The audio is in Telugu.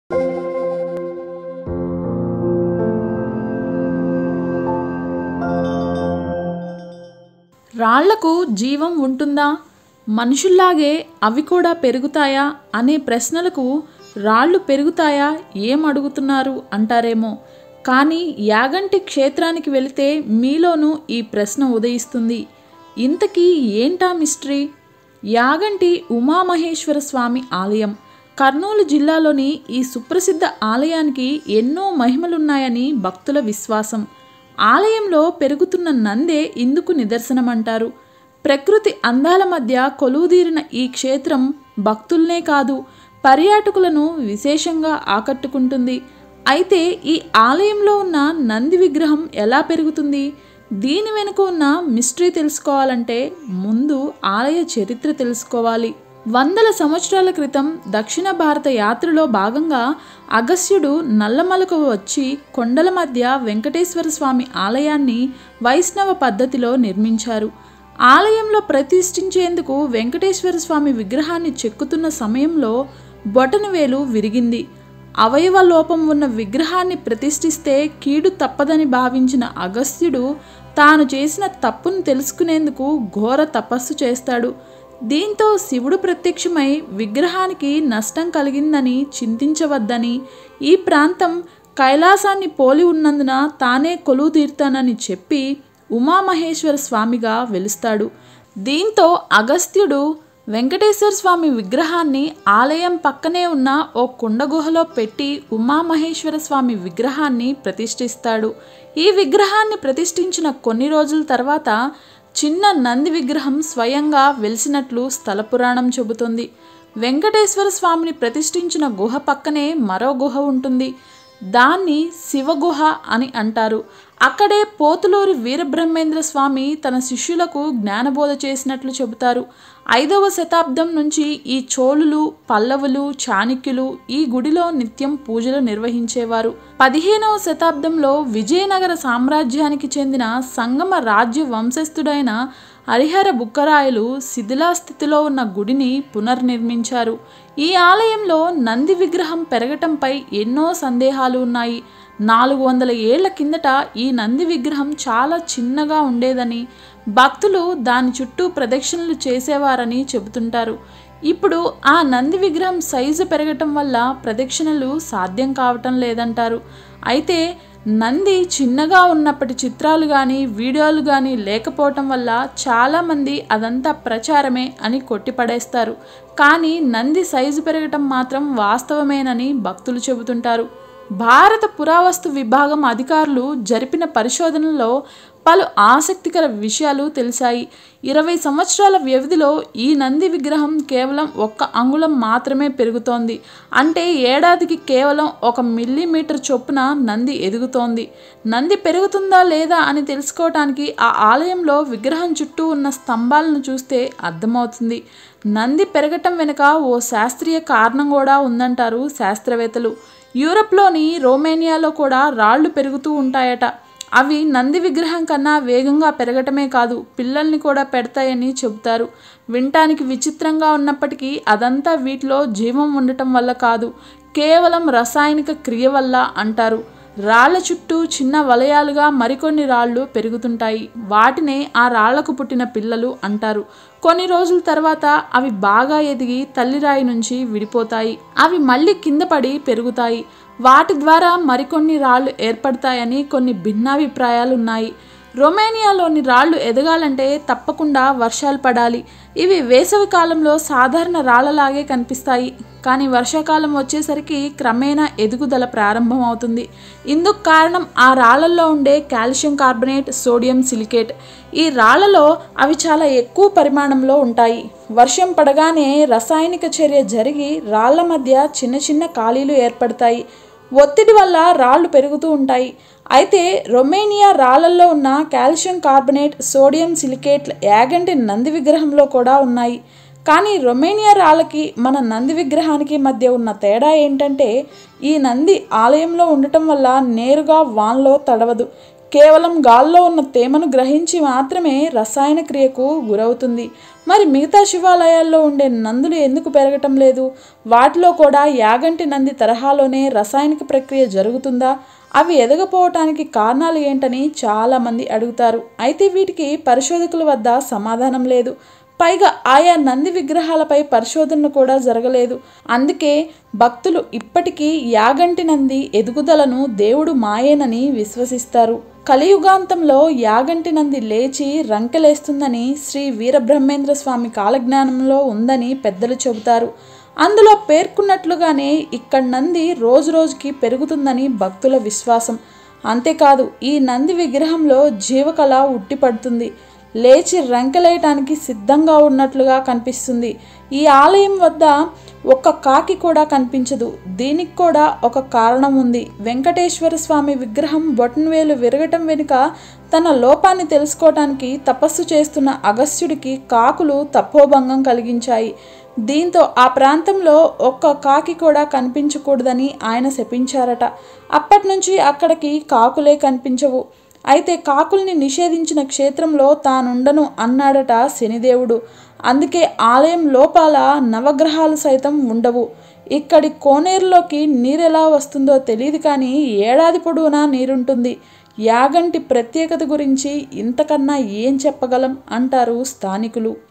రాళ్లకు జీవం ఉంటుందా మనుషుల్లాగే అవి కూడా పెరుగుతాయా అనే ప్రశ్నలకు రాళ్ళు పెరుగుతాయా ఏం అడుగుతున్నారు అంటారేమో కానీ యాగంటి క్షేత్రానికి వెళితే మీలోనూ ఈ ప్రశ్న ఉదయిస్తుంది ఇంతకీ ఏంటా మిస్టరీ యాగంటి ఉమామహేశ్వర స్వామి ఆలయం కర్నూలు జిల్లాలోని ఈ సుప్రసిద్ధ ఆలయానికి ఎన్నో మహిమలున్నాయని భక్తుల విశ్వాసం ఆలయంలో పెరుగుతున్న నందే ఇందుకు నిదర్శనమంటారు ప్రకృతి అందాల మధ్య కొలువుదీరిన ఈ క్షేత్రం భక్తుల్నే కాదు పర్యాటకులను విశేషంగా ఆకట్టుకుంటుంది అయితే ఈ ఆలయంలో ఉన్న నంది విగ్రహం ఎలా పెరుగుతుంది దీని వెనుక ఉన్న మిస్టరీ తెలుసుకోవాలంటే ముందు ఆలయ చరిత్ర తెలుసుకోవాలి వందల సంవత్సరాల క్రితం దక్షిణ భారత యాత్రలో భాగంగా అగస్త్యుడు నల్లమలకు వచ్చి కొండల మధ్య వెంకటేశ్వర స్వామి ఆలయాన్ని వైష్ణవ పద్ధతిలో నిర్మించారు ఆలయంలో ప్రతిష్ఠించేందుకు వెంకటేశ్వర స్వామి విగ్రహాన్ని చెక్కుతున్న సమయంలో బొటనవేలు విరిగింది అవయవ లోపం ఉన్న విగ్రహాన్ని ప్రతిష్ఠిస్తే కీడు తప్పదని భావించిన అగస్త్యుడు తాను చేసిన తప్పును తెలుసుకునేందుకు ఘోర తపస్సు చేస్తాడు దీంతో శివుడు ప్రత్యక్షమై విగ్రహానికి నష్టం కలిగిందని చింతించవద్దని ఈ ప్రాంతం కైలాసాన్ని పోలి ఉన్నందున తానే కొలువు తీరుతానని చెప్పి ఉమామహేశ్వర స్వామిగా వెలుస్తాడు దీంతో అగస్త్యుడు వెంకటేశ్వర స్వామి విగ్రహాన్ని ఆలయం పక్కనే ఉన్న ఓ కుండ గుహలో పెట్టి ఉమామహేశ్వర స్వామి విగ్రహాన్ని ప్రతిష్ఠిస్తాడు ఈ విగ్రహాన్ని ప్రతిష్ఠించిన కొన్ని రోజుల తర్వాత చిన్న నంది విగ్రహం స్వయంగా వెలిసినట్లు స్థల పురాణం చెబుతుంది వెంకటేశ్వర స్వామిని ప్రతిష్ఠించిన గుహ పక్కనే మరో గుహ ఉంటుంది దాన్ని శివగుహ అని అంటారు అక్కడే పోతులూరి వీరబ్రహ్మేంద్ర స్వామి తన శిష్యులకు జ్ఞానబోధ చేసినట్లు చెబుతారు ఐదవ శతాబ్దం నుంచి ఈ చోళులు పల్లవులు చాణక్యులు ఈ గుడిలో నిత్యం పూజలు నిర్వహించేవారు పదిహేనవ శతాబ్దంలో విజయనగర సామ్రాజ్యానికి చెందిన సంగమ రాజ్య వంశస్థుడైన హరిహర బుక్కరాయలు శిథిలాస్థితిలో ఉన్న గుడిని పునర్నిర్మించారు ఈ ఆలయంలో నంది విగ్రహం పెరగటంపై ఎన్నో సందేహాలు ఉన్నాయి నాలుగు వందల ఏళ్ల కిందట ఈ నంది విగ్రహం చాలా చిన్నగా ఉండేదని భక్తులు దాని చుట్టూ ప్రదక్షిణలు చేసేవారని చెబుతుంటారు ఇప్పుడు ఆ నంది విగ్రహం సైజు పెరగటం వల్ల ప్రదక్షిణలు సాధ్యం కావటం లేదంటారు అయితే నంది చిన్నగా ఉన్నప్పటి చిత్రాలు కానీ వీడియోలు కానీ లేకపోవటం వల్ల చాలామంది అదంతా ప్రచారమే అని కొట్టిపడేస్తారు కానీ నంది సైజు పెరగటం మాత్రం వాస్తవమేనని భక్తులు చెబుతుంటారు భారత పురావస్తు విభాగం అధికారులు జరిపిన పరిశోధనలో పలు ఆసక్తికర విషయాలు తెలిసాయి ఇరవై సంవత్సరాల వ్యవధిలో ఈ నంది విగ్రహం కేవలం ఒక్క అంగుళం మాత్రమే పెరుగుతోంది అంటే ఏడాదికి కేవలం ఒక మిల్లీమీటర్ చొప్పున నంది ఎదుగుతోంది నంది పెరుగుతుందా లేదా అని తెలుసుకోవటానికి ఆ ఆలయంలో విగ్రహం చుట్టూ ఉన్న స్తంభాలను చూస్తే అర్థమవుతుంది నంది పెరగటం వెనుక ఓ శాస్త్రీయ కారణం కూడా ఉందంటారు శాస్త్రవేత్తలు యూరప్లోని రోమేనియాలో కూడా రాళ్లు పెరుగుతూ ఉంటాయట అవి నంది విగ్రహం కన్నా వేగంగా పెరగటమే కాదు పిల్లల్ని కూడా పెడతాయని చెబుతారు వినటానికి విచిత్రంగా ఉన్నప్పటికీ అదంతా వీటిలో జీవం ఉండటం వల్ల కాదు కేవలం రసాయనిక క్రియ వల్ల అంటారు రాళ్ల చుట్టూ చిన్న వలయాలుగా మరికొన్ని రాళ్ళు పెరుగుతుంటాయి వాటినే ఆ రాళ్లకు పుట్టిన పిల్లలు అంటారు కొన్ని రోజుల తర్వాత అవి బాగా ఎదిగి తల్లిరాయి నుంచి విడిపోతాయి అవి మళ్ళీ కింద పడి పెరుగుతాయి వాటి ద్వారా మరికొన్ని రాళ్ళు ఏర్పడతాయని కొన్ని భిన్నాభిప్రాయాలు ఉన్నాయి రొమేనియాలోని రాళ్ళు ఎదగాలంటే తప్పకుండా వర్షాలు పడాలి ఇవి వేసవి కాలంలో సాధారణ రాళ్లలాగే కనిపిస్తాయి కానీ వర్షాకాలం వచ్చేసరికి క్రమేణా ఎదుగుదల ప్రారంభమవుతుంది ఇందుకు కారణం ఆ రాళ్లలో ఉండే కాల్షియం కార్బొనేట్ సోడియం సిలికేట్ ఈ రాళ్లలో అవి చాలా ఎక్కువ పరిమాణంలో ఉంటాయి వర్షం పడగానే రసాయనిక చర్య జరిగి రాళ్ల మధ్య చిన్న చిన్న ఖాళీలు ఏర్పడతాయి ఒత్తిడి వల్ల రాళ్ళు పెరుగుతూ ఉంటాయి అయితే రొమేనియా రాళ్లలో ఉన్న calcium carbonate sodium silicate Yaganti Nandi విగ్రహంలో కూడా ఉన్నాయి కానీ రొమేనియా రాళ్ళకి మన నంది విగ్రహానికి మధ్య ఉన్న తేడా ఏంటంటే ఈ నంది ఆలయంలో ఉండటం వల్ల నేరుగా వాన్లో తడవదు కేవలం గాల్లో ఉన్న తేమను గ్రహించి మాత్రమే రసాయన క్రియకు గురవుతుంది మరి మిగతా శివాలయాల్లో ఉండే నందులు ఎందుకు పెరగటం లేదు వాటిలో కూడా యాగంటి నంది తరహాలోనే రసాయనిక ప్రక్రియ జరుగుతుందా అవి ఎదగపోవటానికి కారణాలు ఏంటని చాలామంది అడుగుతారు అయితే వీటికి పరిశోధకుల వద్ద సమాధానం లేదు పైగా ఆయా నంది విగ్రహాలపై పరిశోధనలు కూడా జరగలేదు అందుకే భక్తులు ఇప్పటికీ యాగంటి నంది ఎదుగుదలను దేవుడు మాయేనని విశ్వసిస్తారు కలియుగాంతంలో యాగంటి నంది లేచి రంకెలేస్తుందని శ్రీ వీరబ్రహ్మేంద్ర స్వామి కాలజ్ఞానంలో ఉందని పెద్దలు చెబుతారు అందులో పేర్కొన్నట్లుగానే ఇక్కడ నంది రోజు రోజుకి పెరుగుతుందని భక్తుల విశ్వాసం అంతేకాదు ఈ నంది విగ్రహంలో జీవకళ ఉట్టిపడుతుంది లేచి రంకెలేయటానికి సిద్ధంగా ఉన్నట్లుగా కనిపిస్తుంది ఈ ఆలయం వద్ద ఒక్క కాకి కూడా కనిపించదు దీనికి కూడా ఒక కారణం ఉంది వెంకటేశ్వర స్వామి విగ్రహం బొటన్వేలు విరగటం వెనుక తన లోపాన్ని తెలుసుకోవటానికి తపస్సు చేస్తున్న అగస్త్యుడికి కాకులు తపోభంగం కలిగించాయి దీంతో ఆ ప్రాంతంలో ఒక్క కాకి కూడా కనిపించకూడదని ఆయన శపించారట అప్పటి నుంచి అక్కడికి కాకులే కనిపించవు అయితే కాకుల్ని నిషేధించిన క్షేత్రంలో తానుండను అన్నాడట శనిదేవుడు అందుకే ఆలయం లోపల నవగ్రహాలు సైతం ఉండవు ఇక్కడి కోనేరులోకి నీరెలా వస్తుందో తెలియదు కానీ ఏడాది పొడవునా నీరుంటుంది యాగంటి ప్రత్యేకత గురించి ఇంతకన్నా ఏం చెప్పగలం అంటారు స్థానికులు